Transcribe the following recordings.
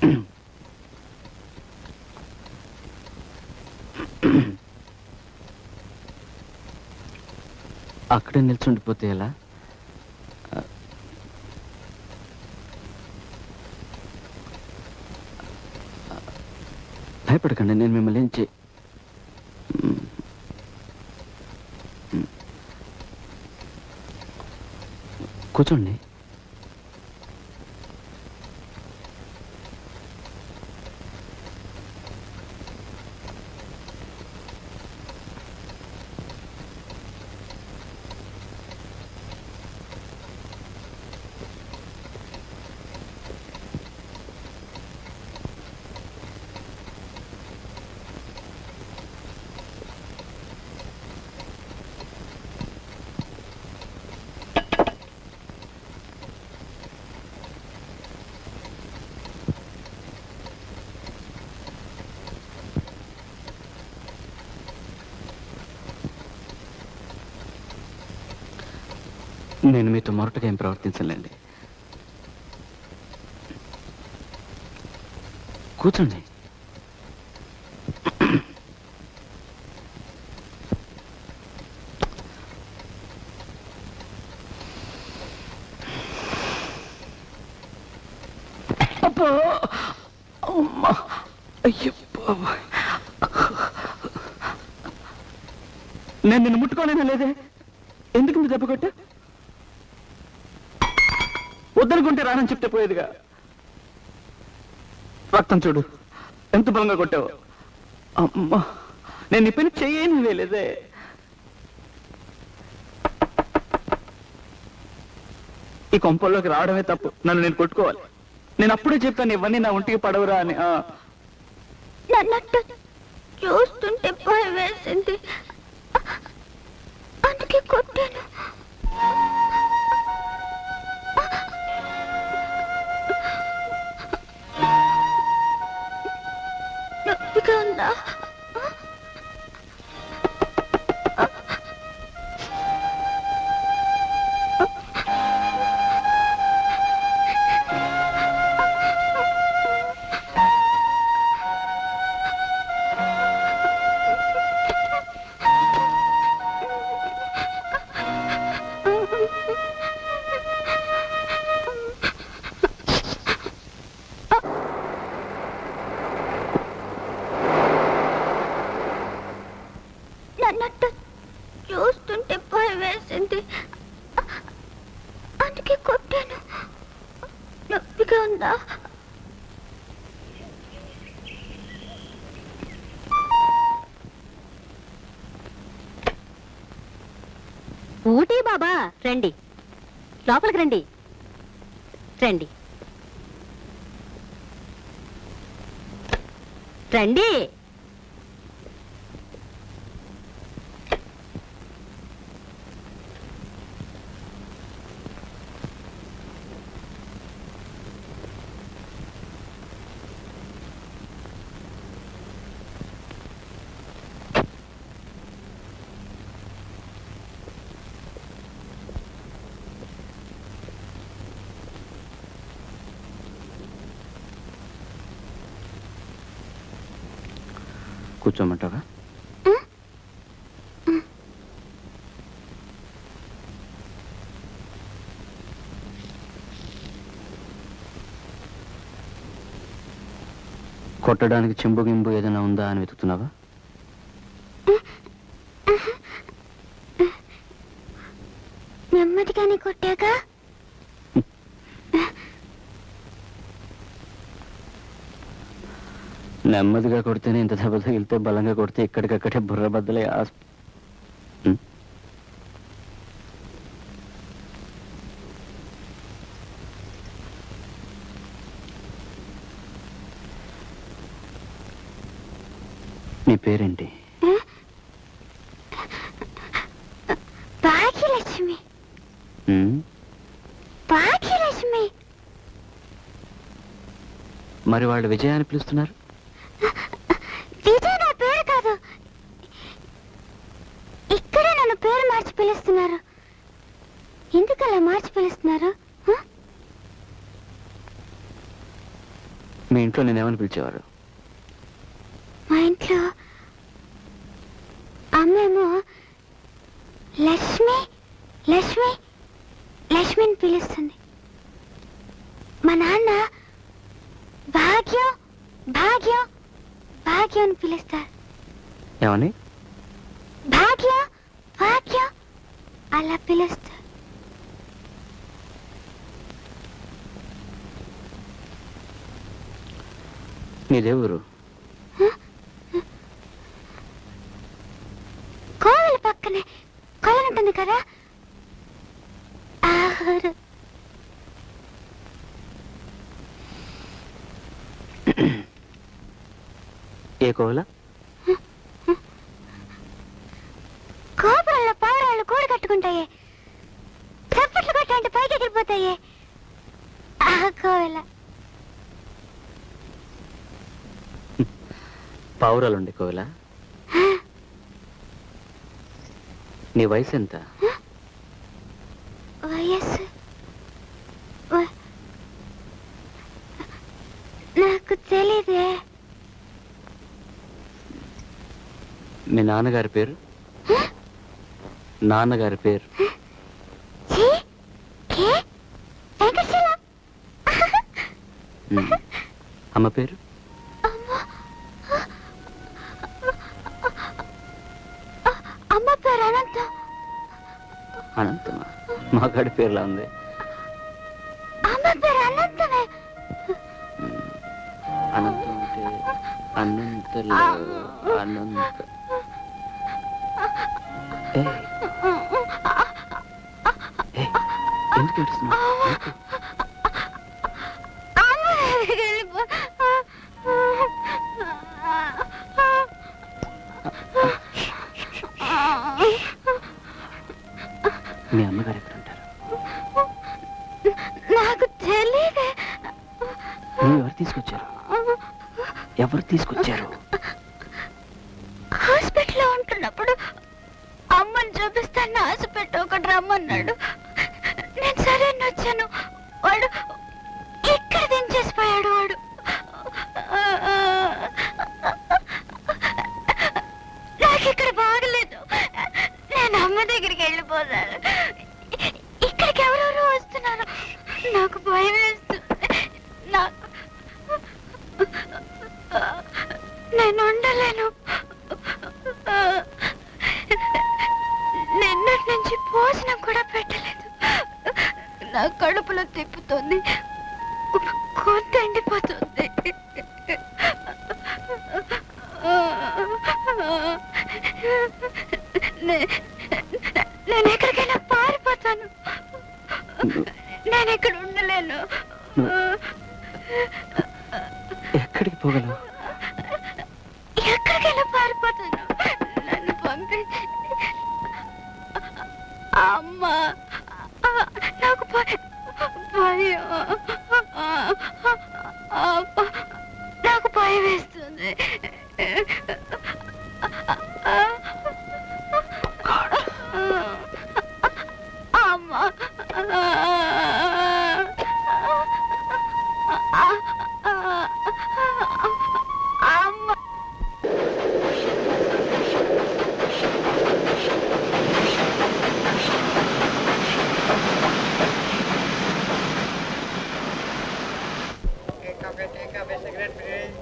అక్కడే నిల్చుండిపోతే ఎలా భయపడకండి నేను మిమ్మల్ని ఏం చే కూర్చోండి నేను మీతో మొరటగా ఏం ప్రవర్తించలేండి కూర్చోండి అబ్బా అమ్మా అయ్యో బాబోయ్. నేను నిన్ను ముట్టుకోలేనా లేదే ఎందుకు నువ్వు దెబ్బ కొట్టా వద్దనుకుంటే రానని చెప్తే పోయేదిగా రక్తం చూడు ఎంత బలంగా కొట్టావు అమ్మా నేను నీ పని చెయ్యని వేలేదే ఈ కొంపల్లోకి రావడమే తప్పు నన్ను నేను కొట్టుకోవాలి నేను అప్పుడే చెప్తాను ఇవన్నీ నా ఒంటికి పడవురా అని ఆ. నన్నట్టు చూస్తుంటే భయం వేసింది అందుకే కొట్టాను నొప్పిగా ఉందా నన్నట్టు చూస్తుంటే భయం వేసింది అందుకే కొట్టాను నొప్పిగా ఉందా ఊటీ బాబా రండి లోపలికి రండి రండి రండి కూర్చోమంటావా కొట్టడానికి చెంబు గింబు ఏదైనా ఉందా అని వెతుకుతున్నావా నెమ్మదిగానే కొట్టాగా నెమ్మదిగా కొడితేనే ఇంత దెబ్బ తగిలితే బలంగా కొడితే ఇక్కడికక్కడే బుర్ర బద్దలే ఆస్ ఉం? నీ పేరేంటి భాగ్యలక్ష్మి ఉం? భాగ్యలక్ష్మి మరి వాళ్ళు విజయ అని పిలుస్తున్నారు విజయ్ నా పేరు కాదు ఇక్కడే నన్ను పేరు మార్చి పిలుస్తున్నారు ఎందుకు అలా మార్చి పిలుస్తున్నారు హ? మీ ఇంట్లో నేనేమని పిలిచేవారు మా ఇంట్లో అమ్మేమో లక్ష్మి లక్ష్మి లక్ష్మిని పిలుస్తుంది మా నాన్న భాగ్యం భాగ్యం భాగ్యం అని పిలుస్తారు ఏమని భాగ్యం భాగ్యం అలా పిలుస్తారు నీదే ఊరు కోవిల పక్కనే కొలను ఉంటుంది కదా ఆ ఊరు ఏ కోవల కోపురంలో పావురాళ్ళు కూడు కట్టుకుంటాయి చప్పట్లు కొట్టంటే పైకి ఎగిరిపోతాయి ఆ కోవిల పావురాలు ఉండే కోవల నీ వయసు ఎంత వయస్సు వ- నాకు తెలీదే మీ నాన్నగారి పేరు నాన్నగారి పేరు ఛీ, కే, వెంకటశిలం. ఉమ్. అమ్మ పేరు అమ్మ పేరు అనంతం అనంతమా మగాడి పేరులా ఉంది అమ్మ పేరు అనంతమే అనంతం అంటే అనంతలో అనంత ఏయ్. ఏయ్, ఎందుకు ఏడుస్తున్నావు? ఎందుకు? అమ్మ దగ్గరికి వెళ్ళిపో. మీ అమ్మగారు ఎక్కడ ఉంటారు నాకు తెలీదే నువ్వు ఎవరు తీసుకొచ్చారు ఎవరు తీసుకొచ్చారు హాస్పిటల్లో ఉంటున్నప్పుడు అమ్మని చూపిస్తాను ఆశపెట్టి ఒకటి రమ్మన్నాడు నేను సరే అని వచ్చాను వాడు ఇక్కడ దించేసిపోయాడు వాడు నాకు ఇక్కడ బాగలేదు నేను అమ్మ దగ్గరికి వెళ్ళిపోతాను ఇక్కడికి ఎవరెవరు వస్తున్నారు నాకు భయం వేస్తుంది నాకు నేను ఉండలేను నిన్నటి నుంచి భోజనం కూడా పెట్టలేదు నా కడుపులో తిప్పుతుంది గొంతు ఎండిపోతుంది నే- నేను ఎక్కడికైనా పారిపోతాను నేను ఇక్కడ ఉండలేను ఎక్కడికి పోగలవు ఎక్కడికైనా పారిపోతాను నన్ను పంపి అమ్మ నాకు భయ- భయం అబ్బ, నాకు భయం వేస్తుంది అమ్మ అమ్మ Take coffee, take coffee, cigarette, please.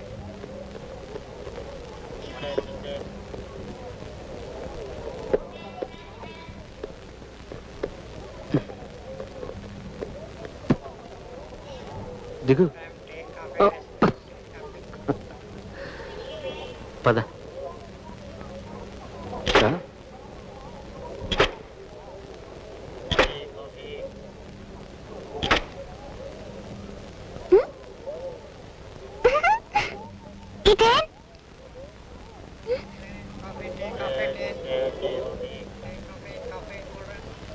దిగు Take Oh. coffee. పద రా. ఇదే Coffee, take coffee, take. Take coffee, coffee, order.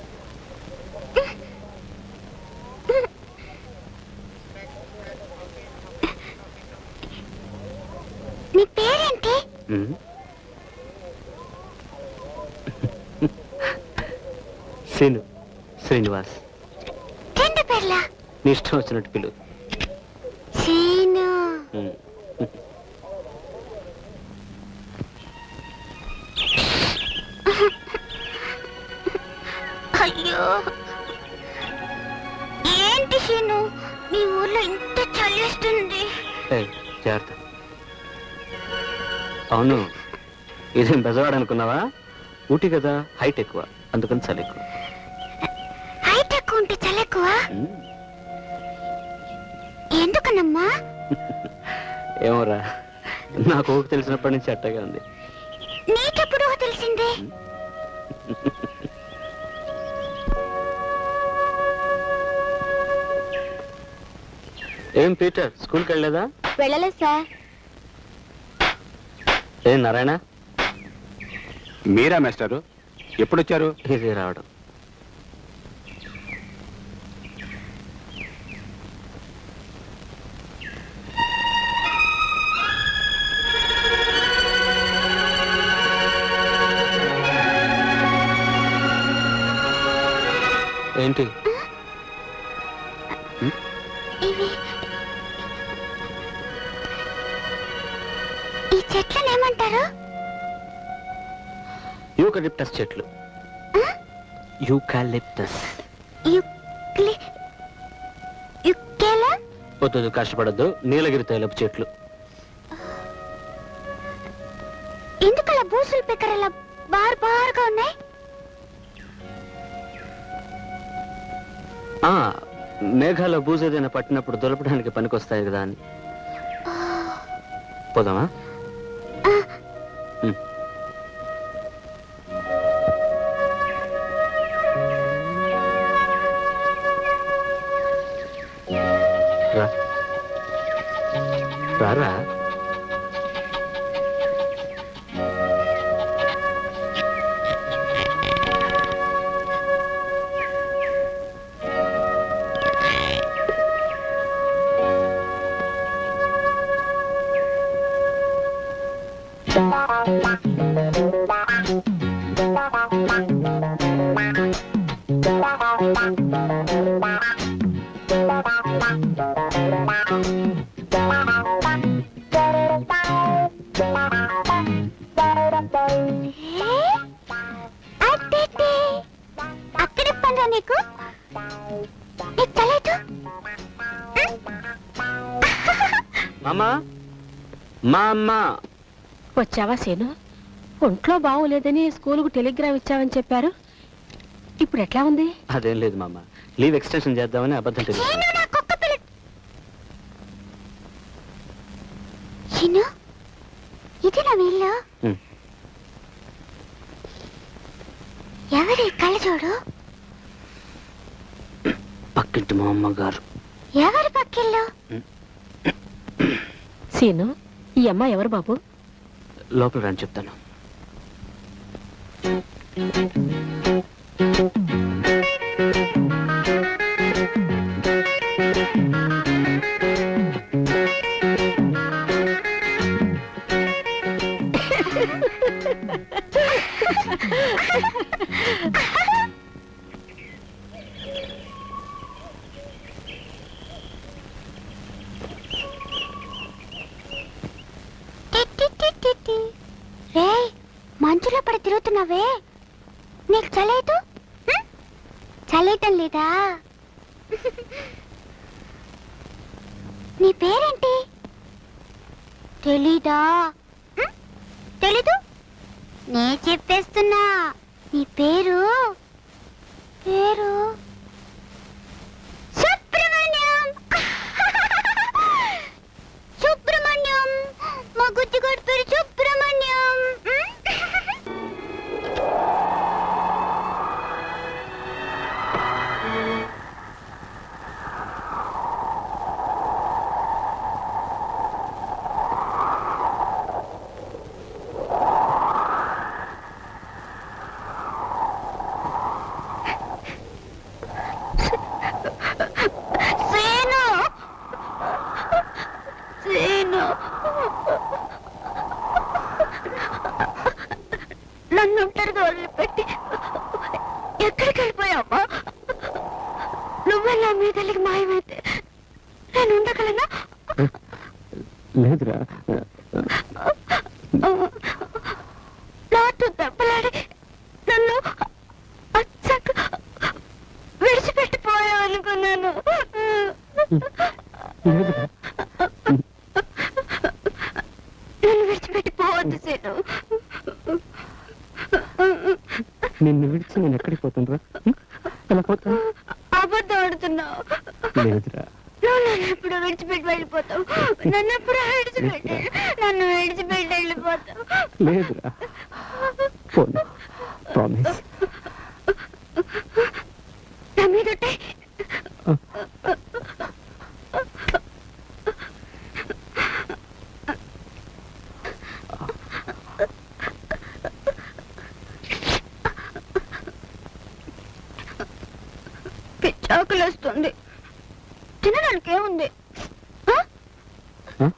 నీ పేరేంటి ఉమ్. శ్రీను శ్రీనివాస్ రెండు పేర్లా నీ ఇష్టం వచ్చినట్టు పిలు సీను అయ్యో ఏంటి శీను మీ ఊర్లో ఇంత చల్లేస్తుంది ఏయ్, జాగ్రత్త అవును ఇదేం బెజవాడ అనుకున్నావా ఊటీ కదా హైట్ ఎక్కువ అందుకని చలి ఎక్కువ హైట్ ఎక్కువ ఉంటే చలి ఎక్కువ ఉమ్, ఎందుకనమ్మా ఏమోరా నాకు ఊహ తెలిసినప్పటి నుంచి అట్టగా ఉంది నీకెప్పుడు తెలిసింది ఏం పీటర్ స్కూల్కి వెళ్ళలేదా వెళ్ళలేదు సార్ ఏం నారాయణ మీరా మాస్టారు ఎప్పుడొచ్చారు ఇది రావడం ఏంటి ఇవి ఈ చెట్లను ఏమంటారు యూకలిప్టస్ చెట్లు యూకాలిప్టస్ యుక్లి యుక్కేలా వద్దు కష్టపడద్దు నీలగిరి తైలపు చెట్లు ఎందుకలా బూసులు పిక్కరలా బార్ బార్గా ఉన్నాయి ఆ మేఘాల బూజేదైనా పట్టినప్పుడు దొలపడానికి పనికొస్తాయి కదా అని పోదామా ఉమ్. రా రారా ఏ? అట్టేటే. అక్కడే పనిరా నీకు నీకు తెలీదు మామా మా అమ్మ వచ్చావా సీను ఒంట్లో బాగోలేదని స్కూలుకు టెలిగ్రామ్ ఇచ్చావని చెప్పారు ఇప్పుడు ఎట్లా ఉంది అదేం లేదు మామ లీవ్ ఎక్స్టెన్షన్ చేద్దామని అబద్ధం తెలియదు నేను నా కుక్క పిల్ల చిన్ను ఇది నా వీళ్ళు ఉమ్. ఎవరి కళ్ళ చూడు పక్కింటి మా అమ్మగారు ఎవరి పక్కిళ్ళు సీను ఈ అమ్మాయి ఎవరు బాబు లోపల రండి చెప్తాను టిటిటిటిటి. రేయ్ మంచులో పడి తిరుగుతున్నావే నీకు చలేదు హ్మ్? చలేయటం లేదా నీ పేరేంటి తెలీదా హ్మ్? తెలీదు నే చెప్పేస్తున్నా నీ పేరు పేరు సుబ్రహ్మణ్యం సుబ్రహ్మణ్యం మా గుజ్జుగాడి పేరు సుబ్రహ్మణ్యం సేను సేను నన్ను ఒంటరిగా వదిలిపెట్టి ఎక్కడికి వెళ్ళిపోయావా నువ్వే నా మీదలికి మాయమైతే నేను ఉండగలనా లేదురా నాతో దెబ్బలాడి నన్ను అచ్చక లేదురా నన్ను విడిచిపెట్టి పోవద్దు సీను నిన్ను విడిచి నేను ఎక్కడికి పోతుండ్రా ఎలా పోతాను అబద్ధం ఆడుతున్నావు లేదురా నువ్వు నన్ను ఎప్పుడు విడిచిపెట్టి వెళ్ళిపోతావు నన్ను ఎప్పుడు విడిచిపెట్టి నన్ను విడిచిపెట్టి వెళ్ళిపోతావు లేదురా పోను ప్రామిస్ నా మీద ఒట్టే. పిచ్చాకులు వస్తుంది తినడానికి ఏముంది ఆ?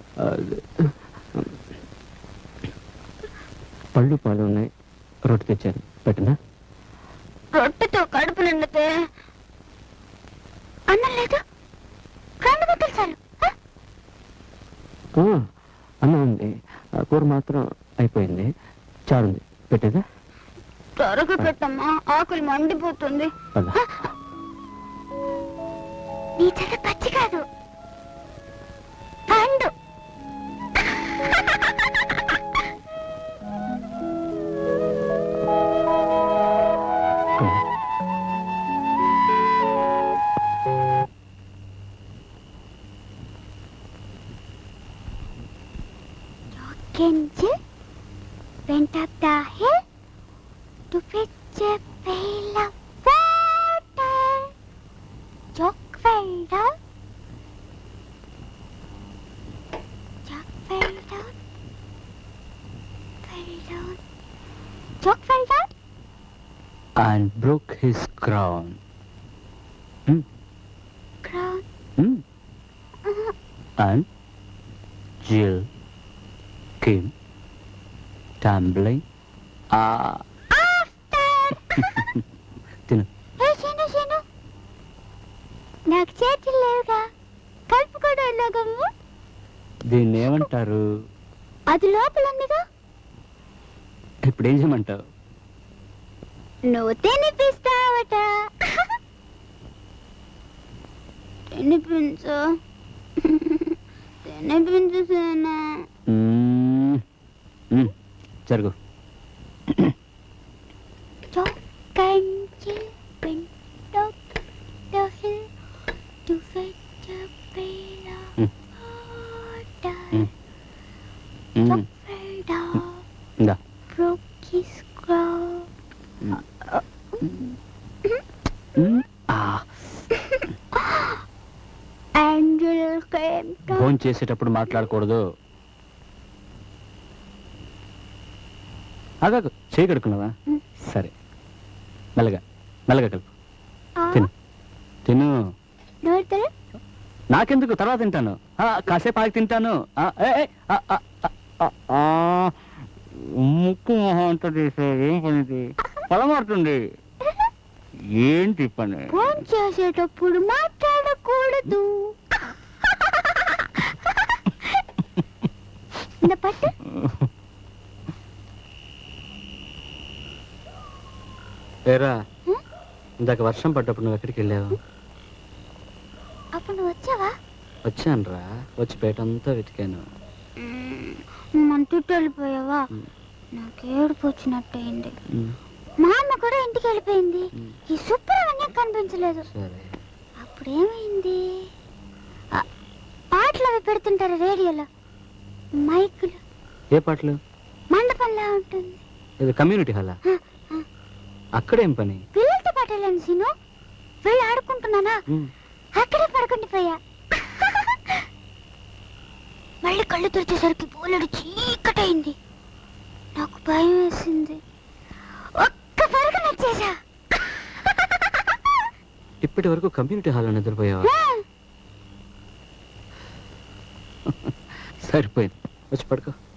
పళ్ళు పాలు ఉన్నాయి రొట్టె తెచ్చాను పెట్టినా రొట్టెతో కడుపు నిండితే అన్నం లేదు రెండు ముద్దలు చాలు ఆ? ఆ, అన్నం ఉంది ఆ, కూర మాత్రం అయిపోయింది చారుంది పెట్టేదా త్వరగా పెట్టమ్మా ఆకులు మండిపోతుంది పద నీ చెల్ల పచ్చి కాదు పండు Kenji went up the hill to fetch a pail of water. Jock fell down. Jock fell down. Fell down. Jock fell down. and broke his crown. Crown. Hmm. Uh, And Jill came tumbling. Ah. after. తిను ఏ శను శను నాకు చేతులు లేవుగా కలుపుకోవడం ఎలాగమ్ము దీన్ని ఏమంటారు అది లోపల ఉందిగా ఇప్పుడు ఏం చేయమంటావు నువ్వు తినిపిస్తావట తినిపించు తినిపించు సేనా మ్మ్. మ్మ్. జరుగు Jokanji went up the hill to fetch a pail of Mm. water. Mm. Hmm. Jock fell down, ఇందా broke his crown. మ్మ్. ఆ. Angel came down. ఫోన్ చేసేటప్పుడు మాట్లాడకూడదు అదకు చేయి కడుక్కున్నావా మ్మ్. సరే మెల్లగా మెల్లగా కలుపు ఆ, తిను తిను నోరు తెరు. నాకెందుకు తర్వాత తింటాను ఆ, కాసేపు ఆగి తింటాను ఆ, ఏ, ఏ, ఆ, ఆ, ఆ, ఆ, ఆ. ముక్కు మొహం అంతా తీసేది ఏం పనిది పొలమారుతుంది ఏంటి పని ఫోన్ చేసేటప్పుడు మాట్లాడకూడదు ఇంత పట్టు ఏరా హ్మ్? ఇందాక వర్షం పడ్డప్పుడు నువ్వు ఎక్కడికి వెళ్ళావు అప్పుడు నువ్వు వచ్చావా వచ్చానురా వచ్చి పేటంతా వెతికాను మన చుట్టూ వెళ్ళిపోయావా మ్. నాకు ఏడుపు వచ్చినట్టయింది మ్మ్. మా అమ్మ కూడా ఇంటికి వెళ్ళిపోయింది మ్. ఈ సుబ్రహ్మణ్యం కనిపించలేదు సరే అప్పుడు ఏమైంది ఆ, పాటలు అవి పెడుతుంటారు రేడియోలో మైకులు ఏ పాటలు మండపంలా ఉంటుంది ఇది కమ్యూనిటీ హాలా ఆ, ఆ. అక్కడేం పని పిల్లలతో పాటు వెళ్ళాను సీను వెళ్ళి ఆడుకుంటున్నానా మ్మ్. అక్కడే పడుకుండిపోయా మళ్ళీ కళ్ళు తెరిచేసరికి పూలడు చీకటైంది నాకు భయం వేసింది ఒక్క పరుగు నచ్చేసా ఇప్పటి వరకు కమ్యూనిటీ హాల్ నిద్రపోయావా సరిపోయింది వచ్చి పడుకో